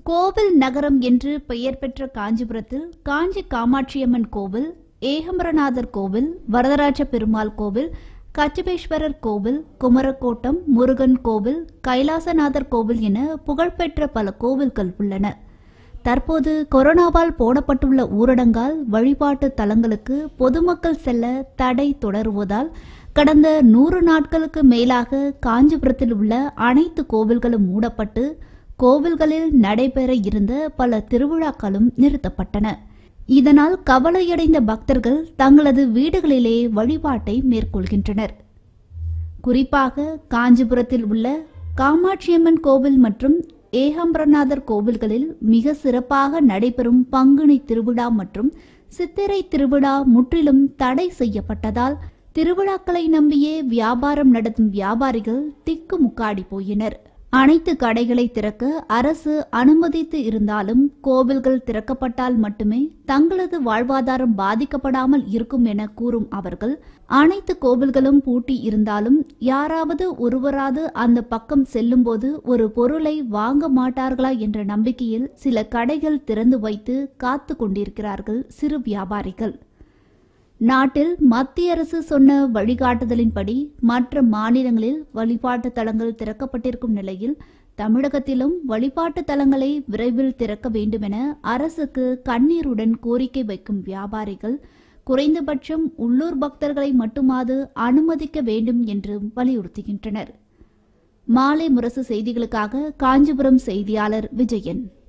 கோவில் நகரம் என்று பெயர் பெற்ற காஞ்சிபுரத்தில் காஞ்சி காமாட்சியம்மன் கோவில் ஏகம்பரநாதர் கோவில் வரதராஜ பெருமாள் கோவில் கச்சபேஸ்வரர் கோவில் குமரக்கோட்டம் முருகன் கோவில் கைலாசநாதர் கோவில் என புகழ்பெற்ற பல கோவில்கள் உள்ளன தற்போது கொரோனாவால் போடப்பட்டுள்ள ஊரடங்கால் வழிபாட்டு தலங்களுக்கு பொதுமக்கள் செல்ல தடை தொடருவதால் கடந்த நூறு நாட்களுக்கு மேலாக காஞ்சிபுரத்தில் உள்ள அனைத்து கோவில்களும் மூடப்பட்டு கோவில்களில் நடைபெற இருந்த பல திருவிழாக்களும் நிறுத்தப்பட்டன இதனால் கவலையடைந்த பக்தர்கள் தங்களது வீடுகளிலே வழிபாட்டை மேற்கொள்கின்றனர் குறிப்பாக காஞ்சிபுரத்தில் உள்ள காமாட்சியம்மன் கோவில் மற்றும் ஏகாம்பரநாதர் கோவில்களில் மிக சிறப்பாக நடைபெறும் பங்குனி திருவிழா மற்றும் சித்திரை திருவிழா முற்றிலும் தடை செய்யப்பட்டதால் திருவிழாக்களை நம்பியே வியாபாரம் நடத்தும் வியாபாரிகள் திக்குமுக்காடி போயினர் அனைத்து கடைகளை திறக்க அரசு அனுமதித்து இருந்தாலும் கோவில்கள் திறக்கப்பட்டால் மட்டுமே தங்களது வாழ்வாதாரம் பாதிக்கப்படாமல் இருக்கும் என கூறும் அவர்கள் அனைத்து கோவில்களும் பூட்டி இருந்தாலும் யாராவது ஒருவராது அந்த பக்கம் செல்லும்போது ஒரு பொருளை வாங்க மாட்டார்களா என்ற நம்பிக்கையில் சில கடைகள் திறந்து வைத்து காத்து கொண்டிருக்கிறார்கள் சிறு வியாபாரிகள் நாட்டில் மத்திய அரசு சொன்ன வழிகாட்டுதலின்படி மற்ற மாநிலங்களில் வழிபாட்டு தலங்கள் திறக்கப்பட்டிருக்கும் நிலையில் தமிழகத்திலும் வழிபாட்டு தலங்களை விரைவில் திறக்க வேண்டுமென அரசுக்கு கண்ணீருடன் கோரிக்கை வைக்கும் வியாபாரிகள் குறைந்தபட்சம் உள்ளூர் பக்தர்களை மட்டுமாது அனுமதிக்க வேண்டும் என்று வலியுறுத்துகின்றனர் மாலை முரசு செய்திகளுக்காக காஞ்சிபுரம் செய்தியாளர் விஜயன்